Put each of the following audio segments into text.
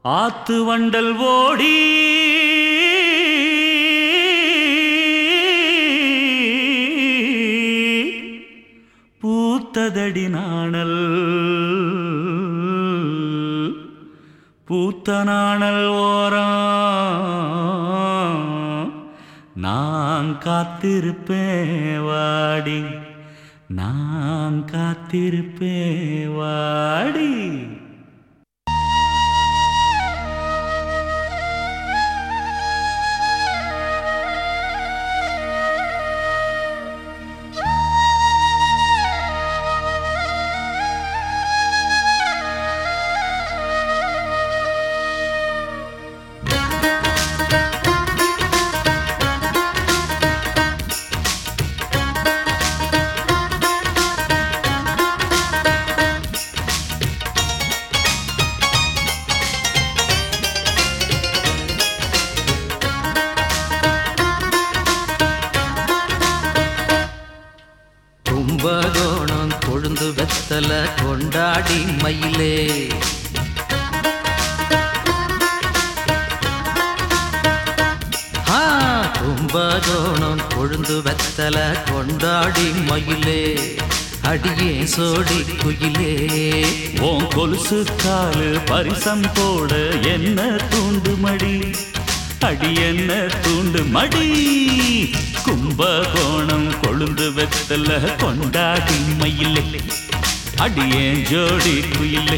ஆத்து வண்டல் ஓடி பூத்ததடி நாணல் பூத்த நாணல் ஓரம் நான் காத்திருப்பேன் வாடி நான் காத்திருப்பேன் வாடி கும்பகோணம் கொழுந்து வெத்தல கொண்டாடி மயிலே ஆ, கும்பகோணம் கொழுந்து வெத்தல கொண்டாடி மயிலே அடியே சோடி குயிலே உன் கொலுசு காலு பரிசம் போட என்ன தூண்டு மடி அடி என்ன தூண்டு மடி கும்பகோணம் கொழுந்து வெத்தல கொண்டாடி மயிலே அடியேன் ஜோடி குயிலே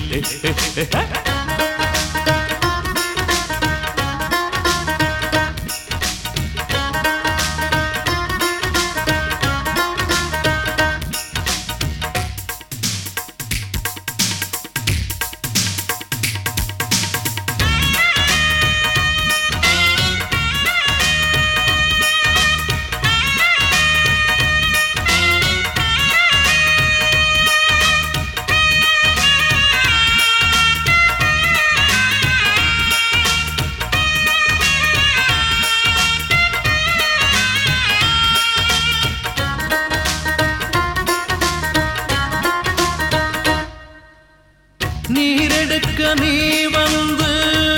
நீரெடுக்க நீ வந்து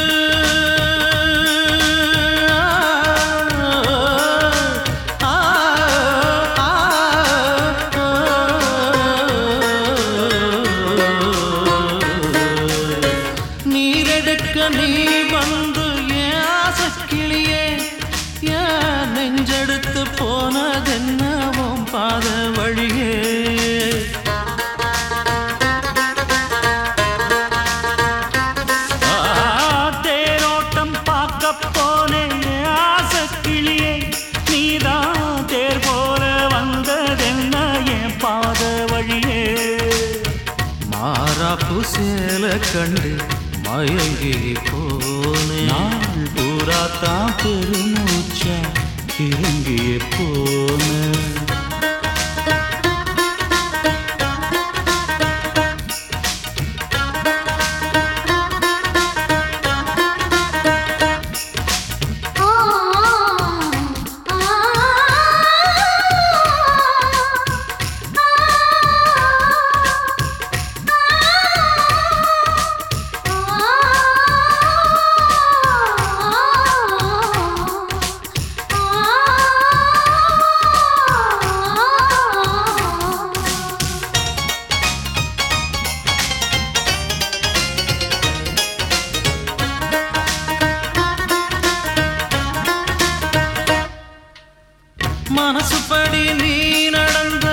ஆ, ஆ, ஆ. நீரெடுக்க நீ வந்து ஏன் ஆசக்கிளியே ஏன் நெஞ்செடுத்து போனதென்னவும் பாத வழியே ஆ, தேரோட்டம் பார்க்க போனேன் ஆசக்கிளியே நீதான் தேர் போல வந்ததென்ன என் பாத வழியே மாறாப்பு சேல கண்டு மயங்கி போனே நாள் பூரா தான் பெருமூச்சா இறங்கிய போன மனசுப்படி நீ நடந்தா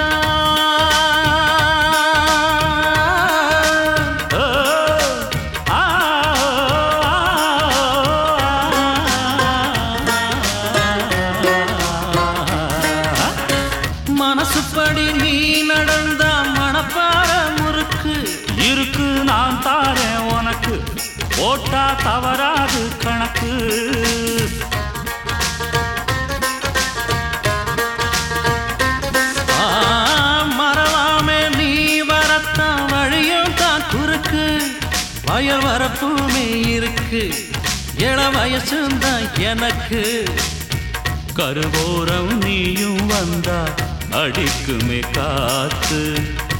ஓ, ஆ, ஆ. மனசுப்படி நீ நடந்தா மணப்பாற முறுக்கு இருக்கு நான் தாரேன் உனக்கு போட்டா தவறாது கணக்கு ஆ, மறவாமே நீ வரத்தான் வழியும் தான் குறுக்கு வயல் வரப்புமே இருக்கு இள வயசுந்தான் எனக்கு கருவோரம் நீயும் வந்தா அடிக்குமே காத்து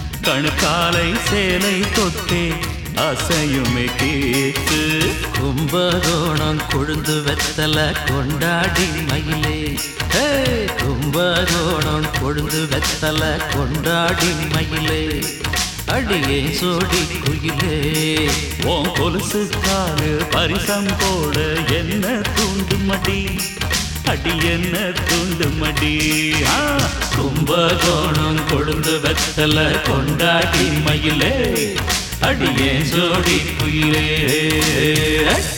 கணுக்காலை சேலை தொட்டே அசையுமே கேத்து கும்ப கும்பகோணம் கொழுந்து வெத்தல கொண்டாடி மயிலே ஹே, கும்பகோணம் கொழுந்து வெத்தல கொண்டாடி மயிலே அடியே சோடி குயிலே உன் கொலுசு காலு பரிசம் போட என்ன தூண்டு மடி அடி என்ன தூண்டு மடி ஆ, கும்பகோணம் கொழுந்து வெத்தல கொண்டாடி மயிலே அடியே சோடி குயிலே